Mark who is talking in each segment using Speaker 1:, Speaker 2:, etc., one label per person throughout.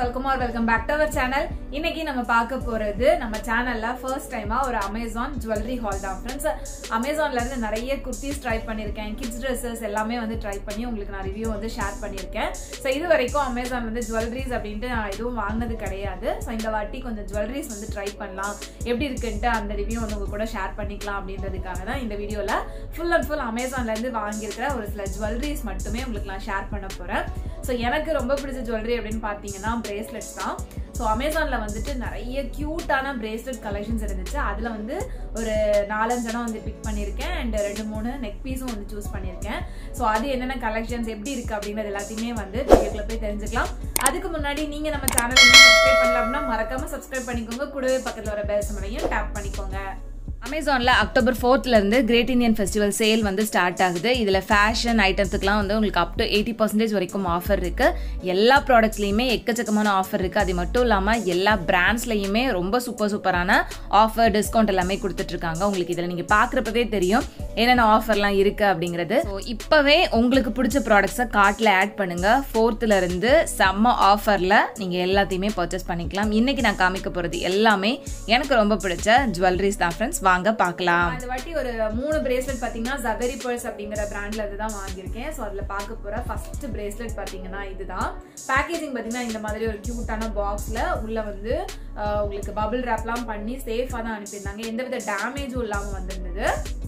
Speaker 1: welcome or welcome back to our channel இன்னைக்கு நம்ம பார்க்க போறது நம்ம சேனல்ல ஃபர்ஸ்ட் டைமா ஒரு அமேசான் ஜுவல்லரி ஹால் தான் ஃப்ரெண்ட்ஸ் அமேசான்ல இருந்து நிறைய குர்த்திஸ் ட்ரை பண்ணியிருக்கேன் கிட்ஸ் ட்ரெஸ்ஸஸ் எல்லாமே வந்து ட்ரை பண்ணி உங்களுக்கு நான் ரிவ்யூ வந்து ஷேர் பண்ணியிருக்கேன் ஸோ இது வரைக்கும் அமேசான் வந்து ஜுவல்லரிஸ் அப்படின்ட்டு நான் எதுவும் வாங்கினது கிடையாது ஸோ இந்த வாட்டி கொஞ்சம் ஜுவல்லரிஸ் வந்து ட்ரை பண்ணலாம் எப்படி இருக்குன்ட்டு அந்த ரிவ்யூ வந்து உங்க கூட ஷேர் பண்ணிக்கலாம் அப்படின்றதுக்காக தான் இந்த வீடியோல ஃபுல் அண்ட் ஃபுல் அமேசான்ல இருந்து வாங்கியிருக்கிற ஒரு சில ஜுவல்லரிஸ் மட்டுமே உங்களுக்கு நான் ஷேர் பண்ண போறேன் ஸோ எனக்கு ரொம்ப பிடிச்ச ஜுவல்லரி அப்படின்னு பார்த்தீங்கன்னா பிரேஸ்லெட்ஸ் தான் ஸோ அமேசானில் வந்துட்டு நிறைய க்யூட்டான பிரேஸ்லெட் கலெக்ஷன்ஸ் இருந்துச்சு அதில் வந்து ஒரு நாலஞ்சனம் வந்து பிக் பண்ணியிருக்கேன் அண்ட் ரெண்டு மூணு நெக் பீஸும் வந்து சூஸ் பண்ணியிருக்கேன் ஸோ அது என்னென்ன கலெக்ஷன்ஸ் எப்படி இருக்குது அப்படின்றது எல்லாத்தையுமே வந்து வீடியோக்குள்ள போய் தெரிஞ்சுக்கலாம் அதுக்கு முன்னாடி நீங்கள் நம்ம சேனல் இன்னும் சப்ஸ்கிரைப் பண்ணல அப்படின்னா மறக்காமல் சப்ஸ்கிரைப் பண்ணிக்கோங்க கூடவே பக்கத்தில் வர பெல் சமனையும் டேப் பண்ணிக்கோங்க அமேசானில் அக்டோபர் ஃபோர்த்லேருந்து கிரேட் இந்தியன் ஃபெஸ்டிவல் சேல் வந்து ஸ்டார்ட் ஆகுது இதில் ஃபேஷன் ஐட்டத்துக்குலாம் வந்து உங்களுக்கு அப் டு எயிட்டி பர்சன்டேஜ் வரைக்கும் ஆஃபர் இருக்குது எல்லா ப்ராடக்ட்ஸ்லையுமே எக்கச்சக்கமான ஆஃபர் இருக்குது அது மட்டும் இல்லாமல் எல்லா பிராண்ட்ஸ்லையுமே ரொம்ப சூப்பர் சூப்பரான ஆஃபர் டிஸ்கவுண்ட் எல்லாமே கொடுத்துட்ருக்காங்க உங்களுக்கு இதில் நீங்கள் பார்க்குறப்பவே தெரியும் என்னென்ன ஆஃபர்லாம் இருக்குது அப்படிங்கிறது ஸோ இப்போவே உங்களுக்கு பிடிச்ச ப்ராடக்ட்ஸை கார்ட்டில் ஆட் பண்ணுங்கள் ஃபோர்த்துலேருந்து செம்ம ஆஃபரில் நீங்கள் எல்லாத்தையுமே பர்ச்சேஸ் பண்ணிக்கலாம் இன்றைக்கி நான் காமிக்க போகிறது எல்லாமே எனக்கு ரொம்ப பிடிச்ச ஜுவல்லரிஸ் தான் ஃப்ரெண்ட்ஸ் வாங்க பார்க்கலாம் இந்த வாட்டி ஒரு மூணு பிரேஸ்லெட் பார்த்தீங்கன்னா ஜபெரி பர்ஸ் அப்படிங்கிற பிராண்ட்ல இருந்து தான் வாங்கியிருக்கேன் ஸோ அதில் பார்க்க போகிற ஃபர்ஸ்ட் பிரேஸ்லெட் பார்த்தீங்கன்னா இதுதான் பேக்கேஜிங் பார்த்தீங்கன்னா இந்த மாதிரி ஒரு க்யூட்டான பாக்ஸில் உள்ள வந்து ஆஹ், உங்களுக்கு பபிள் ரேப்லாம் பண்ணி சேஃபாக தான் அனுப்பியிருந்தாங்க எந்தவித டேமேஜும் இல்லாமல் வந்திருந்தது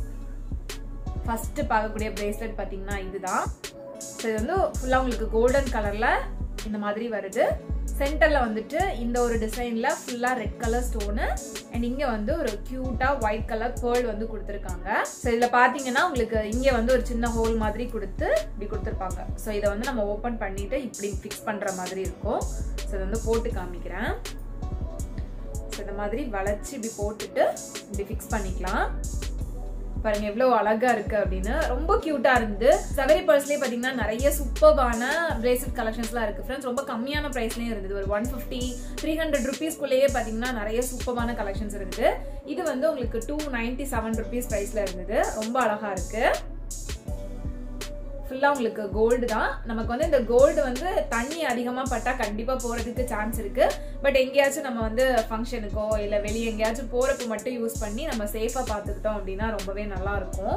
Speaker 1: ஃபர்ஸ்ட் பார்க்கக்கூடிய பிரேஸ்லெட் பார்த்தீங்கன்னா இதுதான் ஸோ இது வந்து ஃபுல்லாக உங்களுக்கு கோல்டன் கலரில் இந்த மாதிரி வருது சென்டரில் வந்துட்டு இந்த ஒரு டிசைனில் ஃபுல்லாக ரெட் கலர் ஸ்டோனு அண்ட் இங்கே வந்து ஒரு க்யூட்டாக ஒயிட் கலர் பேர்ல் வந்து கொடுத்துருக்காங்க ஸோ இதில் பார்த்தீங்கன்னா உங்களுக்கு இங்கே வந்து ஒரு சின்ன ஹோல் மாதிரி கொடுத்து இப்படி கொடுத்துருப்பாங்க ஸோ இதை வந்து நம்ம ஓப்பன் பண்ணிட்டு இப்படி ஃபிக்ஸ் பண்ணுற மாதிரி இருக்கும் ஸோ இதை வந்து போட்டு காமிக்கிறேன் ஸோ இந்த மாதிரி வளைச்சி இப்படி போட்டுட்டு இப்படி ஃபிக்ஸ் பண்ணிக்கலாம் பாருங்க எவ்வளவு அழகா இருக்கு அப்படின்னு ரொம்ப கியூட்டா இருந்து சவரி பர்ஸ்லயே பாத்தீங்கன்னா நிறைய சூப்பர்பான பிரேஸ்லெட் கலெக்ஷன்ஸ்லாம் இருக்கு ஃப்ரெண்ட்ஸ் ரொம்ப கம்மியான பிரைஸ்லயும் இருந்தது ஒரு ஒன் ஃபிஃப்டி த்ரீ ஹண்ட்ரட் ருபீஸ்க்குள்ளேயே பாத்தீங்கன்னா நிறைய சூப்பர்பான கலெக்ஷன்ஸ் இருந்தது இது வந்து உங்களுக்கு டூ நைன்டி செவன் ருபீஸ் பிரைஸ்ல இருந்தது ரொம்ப அழகா இருக்கு ஃபுல்லாக உங்களுக்கு கோல்டு தான் நமக்கு வந்து இந்த கோல்டு வந்து தண்ணி அதிகமாக பட்டால் கண்டிப்பாக போகிறதுக்கு சான்ஸ் இருக்கு பட் எங்கேயாச்சும் நம்ம வந்து ஃபங்க்ஷனுக்கோ இல்லை வெளியே எங்கேயாச்சும் போகிறதுக்கு மட்டும் யூஸ் பண்ணி நம்ம சேஃபாக பார்த்துக்கிட்டோம் அப்படின்னா ரொம்பவே நல்லா இருக்கும்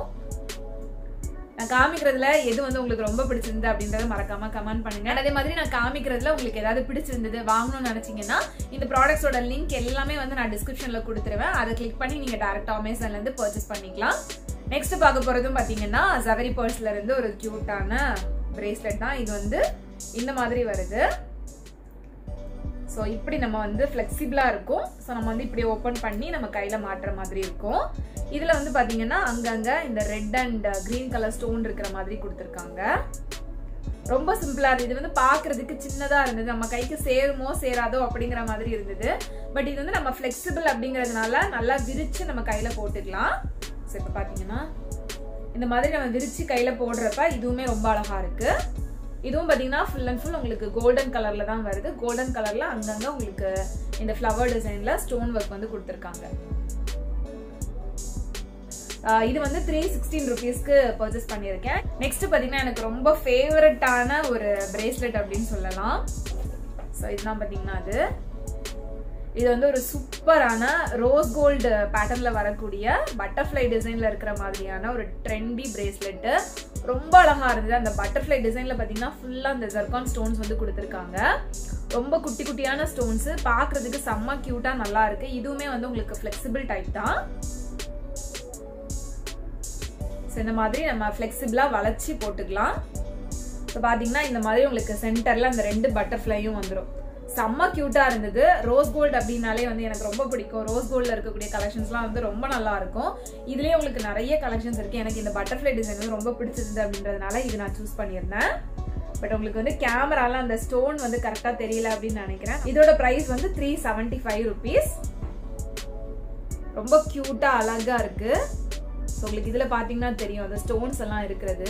Speaker 1: நான் காமிக்கிறதுல எது வந்து உங்களுக்கு ரொம்ப பிடிச்சிருந்து அப்படின்றத மறக்காம கமெண்ட் பண்ணுங்க And அதே மாதிரி நான் காமிக்கிறதுல உங்களுக்கு ஏதாவது பிடிச்சிருந்தது வாங்கணும்னு நினைச்சீங்கன்னா இந்த ப்ராடக்ட்ஸோட லிங்க் எல்லாமே வந்து நான் டிஸ்கிரிப்ஷன்ல கொடுத்துருவேன் அதை கிளிக் பண்ணி நீங்க டேரக்டா அமேசான்ல இருந்து பர்ச்சேஸ் பண்ணிக்கலாம் நெக்ஸ்ட் பார்க்க போறதும் பாத்தீங்கன்னா ஜவரி பர்ஸ்ல இருந்து ஒரு கியூட்டான பிரேஸ்லெட் தான் இது வந்து இந்த மாதிரி வருது ஸோ இப்படி நம்ம வந்து ஃப்ளெக்சிபிளாக இருக்கும் ஸோ நம்ம வந்து இப்படி ஓப்பன் பண்ணி நம்ம கையில் மாட்டுற மாதிரி இருக்கும் இதில் வந்து பார்த்தீங்கன்னா அங்கங்கே இந்த red and green colour stone இருக்கிற மாதிரி கொடுத்துருக்காங்க ரொம்ப சிம்பிளாக இருந்தது இது வந்து பார்க்கறதுக்கு சின்னதாக இருந்தது நம்ம கைக்கு சேருமோ சேராதோ அப்படிங்கிற மாதிரி இருந்தது பட் இது வந்து நம்ம ஃப்ளெக்சிபிள் அப்படிங்கிறதுனால நல்லா விரிச்சு நம்ம கையில் போட்டுக்கலாம் ஸோ இப்போ பார்த்தீங்கன்னா இந்த மாதிரி நம்ம விரிச்சு கையில் போடுறப்ப இதுவுமே ரொம்ப அழகா இருக்கு இதுவும் பார்த்தீங்கன்னா ஃபுல் அண்ட் ஃபுல் உங்களுக்கு கோல்டன் கலரில் தான் வருது கோல்டன் கலரில் அங்கங்கே உங்களுக்கு இந்த ஃப்ளவர் டிசைனில் ஸ்டோன் ஒர்க் வந்து கொடுத்துருக்காங்க ஆஹ் இது வந்து த்ரீ சிக்ஸ்டீன் ருபீஸ்க்கு பர்ச்சேஸ் பண்ணியிருக்கேன் நெக்ஸ்ட் பார்த்தீங்கன்னா எனக்கு ரொம்ப ஃபேவரட்டான ஒரு பிரேஸ்லெட் அப்படின்னு சொல்லலாம் ஸோ இதுதான் பார்த்தீங்கன்னா அது இது வந்து ஒரு சூப்பரான ரோஸ் கோல்டு பேட்டர்ன்ல வரக்கூடிய பட்டர்ஃப்ளை டிசைன்ல இருக்கிற மாதிரியான ஒரு ட்ரெண்டி பிரேஸ்லெட் ரொம்ப அழகா இருந்தது அந்த பட்டர்ஃப்ளை டிசைன்ல பாத்தீங்கன்னா ஃபுல்லா அந்த ஜர்கான் ஸ்டோன்ஸ் வந்து கொடுத்துருக்காங்க ரொம்ப குட்டி குட்டியான ஸ்டோன்ஸ் பார்க்கிறதுக்கு செம்ம கியூட்டா நல்லா இருக்கு இதுவுமே வந்து உங்களுக்கு ஃபிளெக்சிபிள் டைப் தான் ஸோ இந்த மாதிரி நம்ம ஃப்ளெக்சிபிளாக வளைச்சி போட்டுக்கலாம் ஸோ பார்த்தீங்கன்னா இந்த மாதிரி உங்களுக்கு சென்டரில் அந்த ரெண்டு பட்டர்ஃப்ளையும் வந்துடும் செம்ம க்யூட்டாக இருந்தது ரோஸ் கோல்டு அப்படின்னாலே வந்து எனக்கு ரொம்ப பிடிக்கும் ரோஸ் கோல்டில் இருக்கக்கூடிய கலெக்ஷன்ஸ்லாம் வந்து ரொம்ப நல்லா இருக்கும் இதுலேயே உங்களுக்கு நிறைய கலெக்ஷன்ஸ் இருக்குது எனக்கு இந்த பட்டர்ஃப்ளை டிசைன் வந்து ரொம்ப பிடிச்சிருந்தது அப்படின்றதுனால இது நான் சூஸ் பண்ணியிருந்தேன் பட் உங்களுக்கு வந்து கேமரால அந்த ஸ்டோன் வந்து கரெக்டாக தெரியல அப்படின்னு நினைக்கிறேன் இதோட ப்ரைஸ் வந்து த்ரீ செவன்ட்டி ஃபைவ் ருபீஸ் ரொம்ப க்யூட்டாக அழகாக இருக்குது ஸோ உங்களுக்கு இதில் பார்த்தீங்கன்னா தெரியும் அந்த ஸ்டோன்ஸ் எல்லாம் இருக்கிறது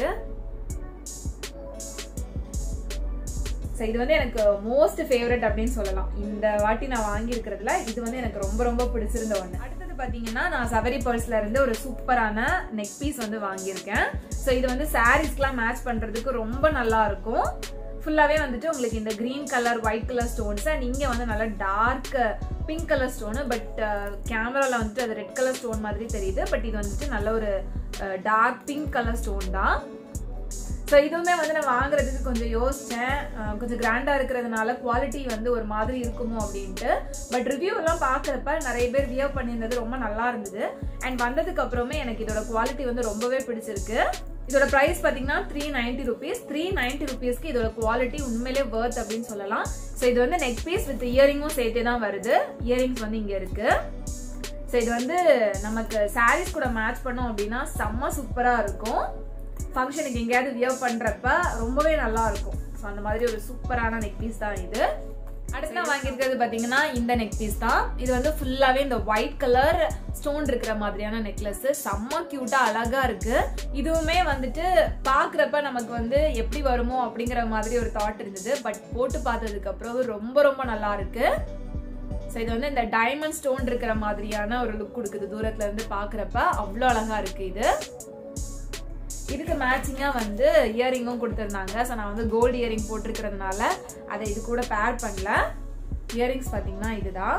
Speaker 1: ஸோ இது வந்து எனக்கு மோஸ்ட் ஃபேவரட் அப்படின்னு சொல்லலாம் இந்த வாட்டி நான் வாங்கியிருக்கிறதுல இது வந்து எனக்கு ரொம்ப ரொம்ப பிடிச்சிருந்த ஒன்று அடுத்தது பார்த்தீங்கன்னா நான் சவரி பர்ஸ்ல இருந்து ஒரு சூப்பரான நெக் பீஸ் வந்து வாங்கியிருக்கேன் ஸோ இது வந்து சாரீஸ்க்குலாம் மேட்ச் பண்ணுறதுக்கு ரொம்ப நல்லா இருக்கும் ஃபுல்லாவே வந்துட்டு உங்களுக்கு இந்த green colour white colour stones and இங்க வந்து நல்லா dark pink colour stone but கேமரால வந்துட்டு அது ரெட் கலர் ஸ்டோன் மாதிரி தெரியுது பட் இது வந்துட்டு நல்ல ஒரு டார்க் பிங்க் கலர் ஸ்டோன் தான் ஸோ இதுவுமே வந்து நான் வாங்குறதுக்கு கொஞ்சம் யோசித்தேன் கொஞ்சம் கிராண்டாக இருக்கிறதுனால குவாலிட்டி வந்து ஒரு மாதிரி இருக்குமோ அப்படின்ட்டு பட் ரிவ்யூ எல்லாம் பார்க்குறப்ப நிறைய பேர் வியர் பண்ணியிருந்தது ரொம்ப நல்லா இருந்தது அண்ட் வந்ததுக்கு அப்புறமே எனக்கு இதோட குவாலிட்டி வந்து ரொம்பவே பிடிச்சிருக்கு இதோட ப்ரைஸ் பார்த்தீங்கன்னா three ninety rupees three ninety ருபீஸ்க்கு இதோட குவாலிட்டி உண்மையிலே வர்த் அப்படின்னு சொல்லலாம் ஸோ இது வந்து நெக் பீஸ் வித் இயரிங்கும் சேர்த்தே தான் வருது இயரிங்ஸ் வந்து இங்கே இருக்கு ஸோ இது வந்து நமக்கு சாரீஸ் கூட மேட்ச் பண்ணோம் அப்படின்னா செம்ம சூப்பராக இருக்கும் ஃபங்க்ஷனுக்கு எங்கேயாவது வியர் பண்றப்ப ரொம்பவே நல்லா இருக்கும் ஸோ அந்த மாதிரி ஒரு சூப்பரான நெக் பீஸ் தான் இது அடுத்து நான் வாங்கியிருக்கிறது பார்த்தீங்கன்னா இந்த நெக் பீஸ் தான் இது வந்து ஃபுல்லாகவே இந்த ஒயிட் கலர் ஸ்டோன் இருக்கிற மாதிரியான நெக்லஸ் செம்ம க்யூட்டா அழகா இருக்கு இதுவுமே வந்துட்டு பார்க்குறப்ப நமக்கு வந்து எப்படி வருமோ அப்படிங்கிற மாதிரி ஒரு தாட் இருந்தது பட் போட்டு பார்த்ததுக்கு அப்புறம் ரொம்ப ரொம்ப நல்லா இருக்கு ஸோ இது வந்து இந்த டைமண்ட் ஸ்டோன் இருக்கிற மாதிரியான ஒரு லுக் கொடுக்குது தூரத்துல இருந்து பார்க்குறப்ப அவ்வளோ அழகா இருக்கு இது இதுக்கு மேட்சிங்காக வந்து இயரிங்கும் கொடுத்துருந்தாங்க ஸோ நான் வந்து கோல்டு இயரிங் போட்டிருக்கிறதுனால அதை இது கூட பேர் பண்ணல இயரிங்ஸ் பார்த்தீங்கன்னா இதுதான்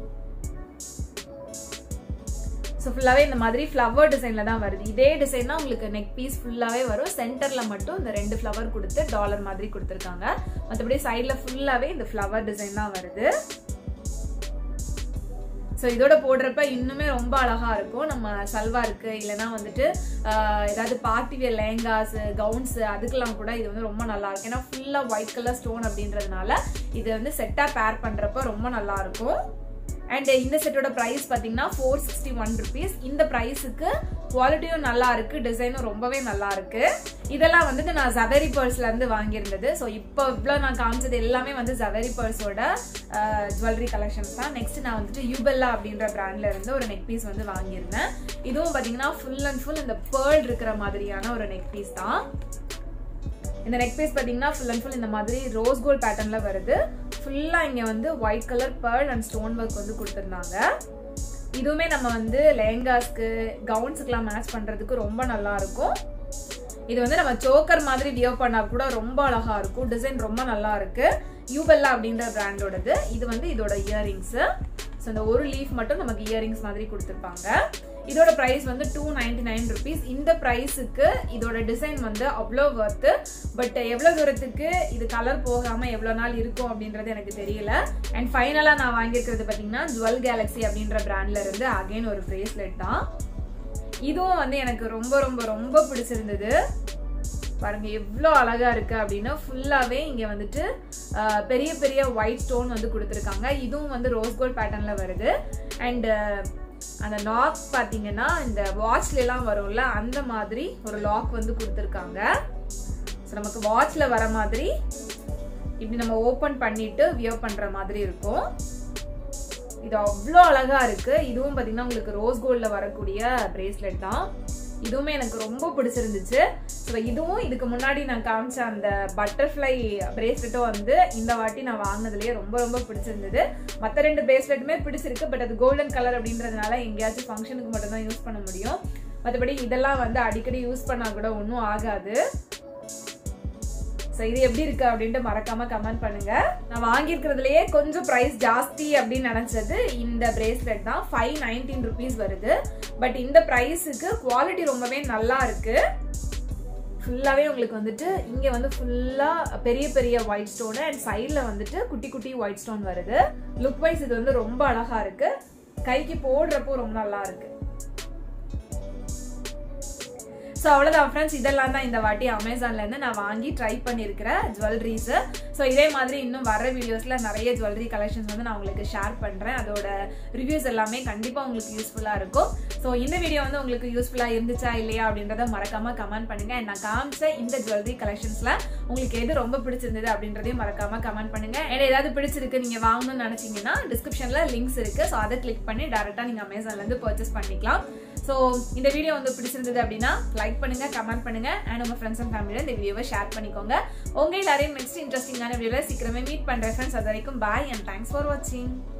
Speaker 1: ஸோ ஃபுல்லாகவே இந்த மாதிரி ஃப்ளவர் டிசைனில் தான் வருது இதே டிசைன் தான் உங்களுக்கு நெக் பீஸ் ஃபுல்லாகவே வரும் சென்டரில் மட்டும் இந்த ரெண்டு ஃப்ளவர் கொடுத்து டாலர் மாதிரி கொடுத்துருக்காங்க மற்றபடி சைடில் ஃபுல்லாகவே இந்த ஃப்ளவர் டிசைன் தான் வருது ஸோ இதோட போடுறப்ப இன்னுமே ரொம்ப அழகா இருக்கும் நம்ம சல்வாருக்கு இல்லைன்னா வந்துட்டு ஏதாவது பார்ட்டி வேர் லேங்காஸ் கவுன்ஸ் அதுக்கெல்லாம் கூட இது வந்து ரொம்ப நல்லா இருக்கும் ஏன்னா ஃபுல்லாக ஒயிட் கலர் ஸ்டோன் அப்படின்றதுனால இது வந்து செட்டாக பேர் பண்ணுறப்ப ரொம்ப நல்லா இருக்கும் அண்ட் இந்த செட்டோட ப்ரைஸ் பார்த்தீங்கன்னா ஃபோர் சிக்ஸ்டி ஒன் ருபீஸ் இந்த ப்ரைஸுக்கு குவாலிட்டியும் நல்லா இருக்கு டிசைனும் ரொம்பவே நல்லா இருக்கு இதெல்லாம் வந்துட்டு நான் ஜவரி பர்ஸ்ல இருந்து வாங்கியிருந்தது ஸோ இப்போ இவ்வளோ நான் காமிச்சது எல்லாமே வந்து ஜவரி பர்ஸோட ஜுவல்லரி கலெக்ஷன்ஸ் தான் நெக்ஸ்ட் நான் வந்துட்டு யூபெல்லா அப்படின்ற பிராண்ட்ல இருந்து ஒரு நெக் பீஸ் வந்து வாங்கியிருந்தேன் இதுவும் பார்த்தீங்கன்னா ஃபுல் அண்ட் ஃபுல் இந்த பேர்ல் இருக்கிற மாதிரியான ஒரு நெக் பீஸ் தான் இந்த நெக் பீஸ் பார்த்தீங்கன்னா ஃபுல் அண்ட் ஃபுல் இந்த மாதிரி ரோஸ் கோல்ட் பேட்டர்ன்ல வருது ஃபுல்லாக இங்கே வந்து white colour pearl and stone work வந்து கொடுத்துருந்தாங்க இதுவுமே நம்ம வந்து லெஹங்காஸ்க்கு கவுன்ஸுக்கெலாம் மேட்ச் பண்ணுறதுக்கு ரொம்ப நல்லா இருக்கும் இது வந்து நம்ம சோக்கர் மாதிரி வியர் பண்ணா கூட ரொம்ப அழகா இருக்கும் டிசைன் ரொம்ப நல்லா இருக்கு யூபெல்லா அப்படின்ற பிராண்டோடது இது வந்து இதோட இயரிங்ஸ் ஸோ இந்த ஒரு லீஃப் மட்டும் நமக்கு இயரிங்ஸ் மாதிரி கொடுத்துருப்பாங்க இதோட ப்ரைஸ் வந்து டூ நைன்டி நைன் ருபீஸ் இந்த ப்ரைஸுக்கு இதோட டிசைன் வந்து அவ்வளோ ஒர்த்து பட் எவ்வளோ தூரத்துக்கு இது கலர் போகாமல் எவ்வளோ நாள் இருக்கும் அப்படின்றது எனக்கு தெரியல அண்ட் ஃபைனலாக நான் வாங்கியிருக்கிறது பார்த்தீங்கன்னா ஜுவல் கேலக்ஸி அப்படின்ற பிராண்ட்ல இருந்து அகைன் ஒரு பிரேஸ்லெட் தான் இதுவும் வந்து எனக்கு ரொம்ப ரொம்ப ரொம்ப பிடிச்சிருந்தது பாருங்க எவ்வளோ அழகா இருக்கு அப்படின்னா ஃபுல்லாவே இங்க வந்துட்டு பெரிய பெரிய ஒயிட் ஸ்டோன் வந்து கொடுத்துருக்காங்க இதுவும் வந்து ரோஸ் கோல்ட் பேட்டர்ன்ல வருது அண்ட் அந்த லாக் பார்த்தீங்கன்னா இந்த வாட்ச்ல எல்லாம் வரும்ல அந்த மாதிரி ஒரு லாக் வந்து கொடுத்துருக்காங்க ஸோ நமக்கு வாட்ச்ல வர மாதிரி இப்படி நம்ம ஓப்பன் பண்ணிட்டு வியர் பண்ற மாதிரி இருக்கும் இது அவ்வளோ அழகா இருக்கு இதுவும் பார்த்தீங்கன்னா உங்களுக்கு ரோஸ் கோல்டில் வரக்கூடிய பிரேஸ்லெட் தான் இதுவுமே எனக்கு ரொம்ப பிடிச்சிருந்துச்சு ஸோ இதுவும் இதுக்கு முன்னாடி நான் காமிச்ச அந்த பட்டர்ஃப்ளை பிரேஸ்லெட்டும் வந்து இந்த வாட்டி நான் வாங்கினதுலேயே ரொம்ப ரொம்ப பிடிச்சிருந்தது மற்ற ரெண்டு பிரேஸ்லெட்டுமே பிடிச்சிருக்கு பட் அது கோல்டன் கலர் அப்படின்றதுனால எங்கேயாச்சும் ஃபங்க்ஷனுக்கு மட்டும்தான் யூஸ் பண்ண முடியும் மற்றபடி இதெல்லாம் வந்து அடிக்கடி யூஸ் பண்ணால் கூட ஒன்றும் ஆகாது ஸோ இது எப்படி இருக்கு அப்படின்ட்டு மறக்காம கமெண்ட் பண்ணுங்க நான் வாங்கியிருக்கிறதுலயே கொஞ்சம் ப்ரைஸ் ஜாஸ்தி அப்படின்னு நினைச்சது இந்த பிரேஸ்லெட் தான் ஃபைவ் நைன்டீன் ருபீஸ் வருது பட் இந்த ப்ரைஸுக்கு குவாலிட்டி ரொம்பவே நல்லா இருக்கு ஃபுல்லாகவே உங்களுக்கு வந்துட்டு இங்கே வந்து ஃபுல்லாக பெரிய பெரிய ஒயிட் ஸ்டோனு அண்ட் சைடில் வந்துட்டு குட்டி குட்டி ஒயிட் ஸ்டோன் வருது லுக் வைஸ் இது வந்து ரொம்ப அழகா இருக்கு கைக்கு போடுறப்போ ரொம்ப நல்லா இருக்கு ஸோ அவ்வளோதான் ஃப்ரெண்ட்ஸ் இதெல்லாம் தான் இந்த வாட்டி அமேசான்லேருந்து நான் வாங்கி ட்ரை பண்ணியிருக்கிறேன் ஜுவல்லரிஸு ஸோ இதே மாதிரி இன்னும் வர வீடியோஸில் நிறைய ஜுவல்லரி கலெக்ஷன்ஸ் வந்து நான் உங்களுக்கு ஷேர் பண்ணுறேன் அதோட ரிவ்யூஸ் எல்லாமே கண்டிப்பாக உங்களுக்கு யூஸ்ஃபுல்லாக இருக்கும் ஸோ இந்த வீடியோ வந்து உங்களுக்கு யூஸ்ஃபுல்லாக இருந்துச்சா இல்லையா அப்படின்றத மறக்காமல் கமெண்ட் பண்ணுங்கள் அண்ட் நான் காமிச்ச இந்த ஜுவல்லரி கலெக்ஷன்ஸில் உங்களுக்கு எது ரொம்ப பிடிச்சிருந்தது அப்படின்றதையும் மறக்காமல் கமெண்ட் பண்ணுங்கள் அண்ட் ஏதாவது பிடிச்சிருக்கு நீங்கள் வாங்கணும்னு நினச்சிங்கன்னா டிஸ்கிரிப்ஷனில் லிங்க்ஸ் இருக்குது ஸோ அதை கிளிக் பண்ணி டேரெக்டாக நீங்கள் அமேசான்லேருந்து பர்ச்சேஸ் பண்ணிக்கலாம் ஸோ இந்த வீடியோ வந்து பிடிச்சிருந்தது அப்படின்னா லைக் பண்ணுங்க கமெண்ட் பண்ணுங்க அண்ட் உங்க ஃப்ரெண்ட்ஸ் அண்ட் ஃபேமிலியோட இந்த வீடியோவை ஷேர் பண்ணிக்கோங்க உங்க எல்லாரையும் நெக்ஸ்ட் இன்ட்ரெஸ்டிங்கான வீடியோவில் சீக்கிரமே மீட் பண்றேன் ஃப்ரெண்ட்ஸ் அது வரைக்கும் பாய் அண்ட் தேங்க்ஸ் ஃபார் வாட்சிங்